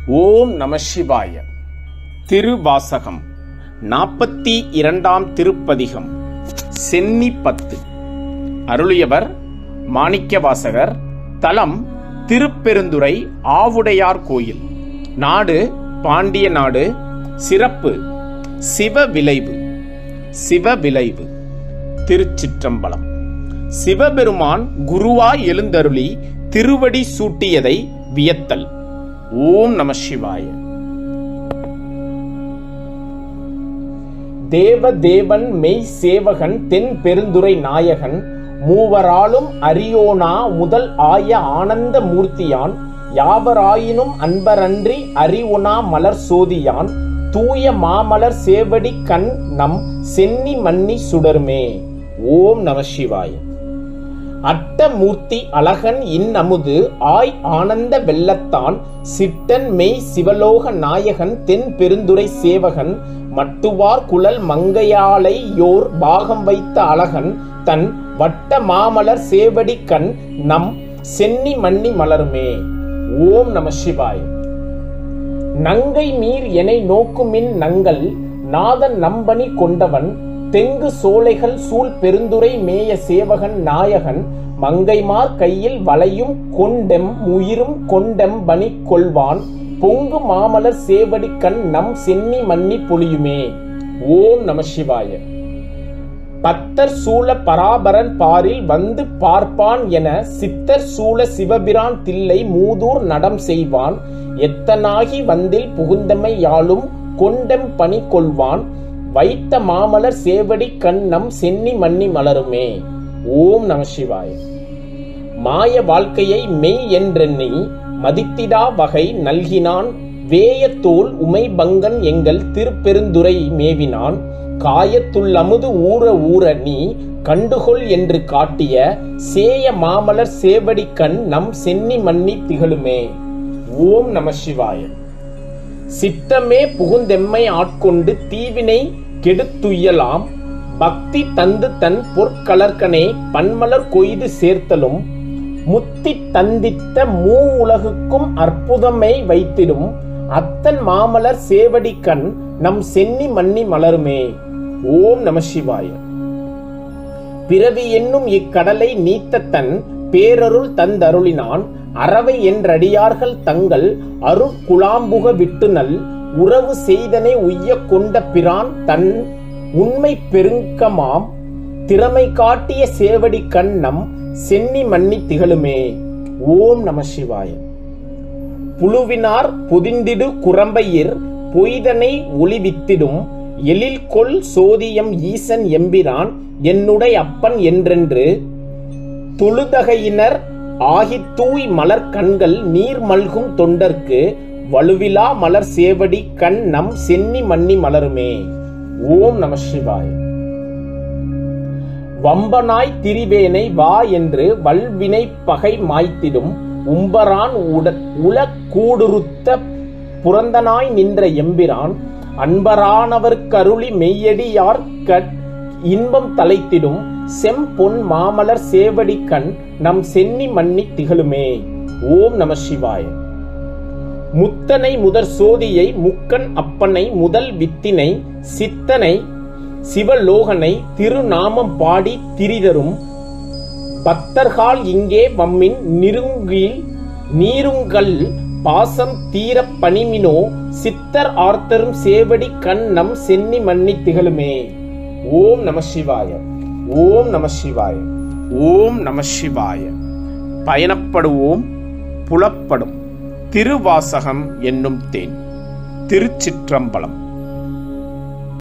ஓம் நம சிவாய திருவாசகம் நாற்பத்தி இரண்டாம் திருப்பதிகம் சென்னி பத்து அருளியவர் மாணிக்கவாசகர் தலம் திருப்பெருந்துறை ஆவுடையார் கோயில் நாடு பாண்டிய நாடு சிறப்பு சிவ விளைவு சிவ விளைவு திருச்சிற்றம்பலம் சிவபெருமான் குருவாய் எழுந்தருளி திருவடி சூட்டியதை வியத்தல் ஓம் நம சிவாய தேவ தேவன் மெய் சேவகன் தென் பெருந்துரை நாயகன் மூவராலும் அரியோனா முதல் ஆய ஆனந்த மூர்த்தியான் யாவராயினும் அன்பரன்றி அறிவுனா மலர் சோதியான் தூய மாமலர் சேவடி கண் நம் சென்னி மன்னி சுடருமே ஓம் நம சிவாய அட்டமூர்த்தி அழகன் இன்னமுது ஆய் ஆனந்த வெள்ளத்தான் சிட்டன் மெய் சிவலோக நாயகன் தென் பெருந்துரை சேவகன் மட்டுவார் குழல் மங்கையாளை யோர் பாகம் வைத்த அழகன் தன் வட்ட மாமலர் சேவடி கண் நம் சென்னி மன்னி மலருமே ஓம் நம சிவாய நங்கை மீர் எனை நோக்குமின் நங்கள் நாதன் நம்பணி கொண்டவன் தெங்கு சோலைகள் சூழ் பெருந்துரை மேய சேவகன் நாயகன் மங்கைமார் கையில் வளையும் கொண்டெம் உயிரும் கொண்டெம் பணி கொள்வான் பொங்கு மாமலர் சேவடி கண் நம் சென்னி மன்னி பொழியுமே ஓம் நம சிவாய பத்தர் சூழ பராபரன் பாரில் வந்து பார்ப்பான் என சித்தர் சூழ சிவபிரான் தில்லை மூதூர் நடம் செய்வான் எத்தனாகி வந்தில் புகுந்தமை யாழும் கொண்டெம் பணி கொள்வான் வைத்த மாமலர் சேவடி கண்ணம் சென்னி மன்னி மலருமே ஓம் நம சிவாய மாய வாழ்க்கையை மெய் என்றெண்ணி மதித்திடா வகை நல்கினான் வேயத்தோல் உமை பங்கன் எங்கள் திருப்பெருந்துரை மேவினான் காயத்துள்ளமுது ஊற ஊற நீ கண்டுகொள் என்று காட்டிய சேய மாமலர் சேவடி கண் நம் சென்னி மன்னி திகழுமே ஓம் நம சிவாய சித்தமே புகுந்தெம்மை ஆட்கொண்டு தீவினை கெடுத்துயலாம் பக்தி தந்து தன் பொற்கலர்கனே பன்மலர் கொய்து சேர்த்தலும் முத்தி தந்தித்த மூ உலகுக்கும் அற்புதமை வைத்திடும் அத்தன் மாமலர் சேவடி கண் நம் சென்னி மன்னி மலருமே ஓம் நம சிவாய பிறவி என்னும் இக்கடலை நீத்த தன் பேரருள் தந்தருளினான் அறவை என்றடியார்கள் தங்கள் அருட்குலாம்புக விட்டுனல் உறவு செய்தனை உய்ய கொண்ட பிரான் தன் உண்மை பெருங்கமாம் திறமை காட்டிய சேவடி கண்ணம் சென்னி மன்னி திகழுமே ஓம் நம சிவாய புழுவினார் புதிந்திடு குரம்பையிர் பொய்தனை ஒளிவித்திடும் எழில் கொள் சோதியம் ஈசன் எம்பிரான் என்னுடைய அப்பன் என்றென்று தொழுதகையினர் ஆகித் தூய் மலர் கண்கள் நீர் மல்கும் தொண்டர்க்கு வலுவிலா மலர் சேவடி கண் நம் சென்னி மன்னி மலருமே ஓம் நம சிவாய் வம்பனாய் திரிவேனை வா என்று வல்வினை பகை மாய்த்திடும் உம்பரான் உட உல கூடுருத்த புரந்தனாய் நின்ற எம்பிரான் அன்பரானவர்க்கருளி மெய்யடியார் கட் இன்பம் தலைத்திடும் செம்பொன் மாமலர் சேவடி கண் நம் சென்னி மன்னி திகழுமே ஓம் நம சிவாய முத்தனை முதற் சோதியை முக்கன் அப்பனை முதல் வித்தினை சித்தனை சிவலோகனை திருநாமம் பாடி திரிதரும் பக்தர்கால் இங்கே வம்மின் நிருங்கில் நீருங்கள் பாசம் தீர பணிமினோ சித்தர் ஆர்த்தரும் சேவடி கண் நம் சென்னி மன்னி திகழுமே ஓம் நம சிவாய ஓம் நம சிவாய ஓம் நம சிவாய பயணப்படுவோம் புலப்படும் திருவாசகம் என்னும் தேன் திருச்சிற்றம்பலம்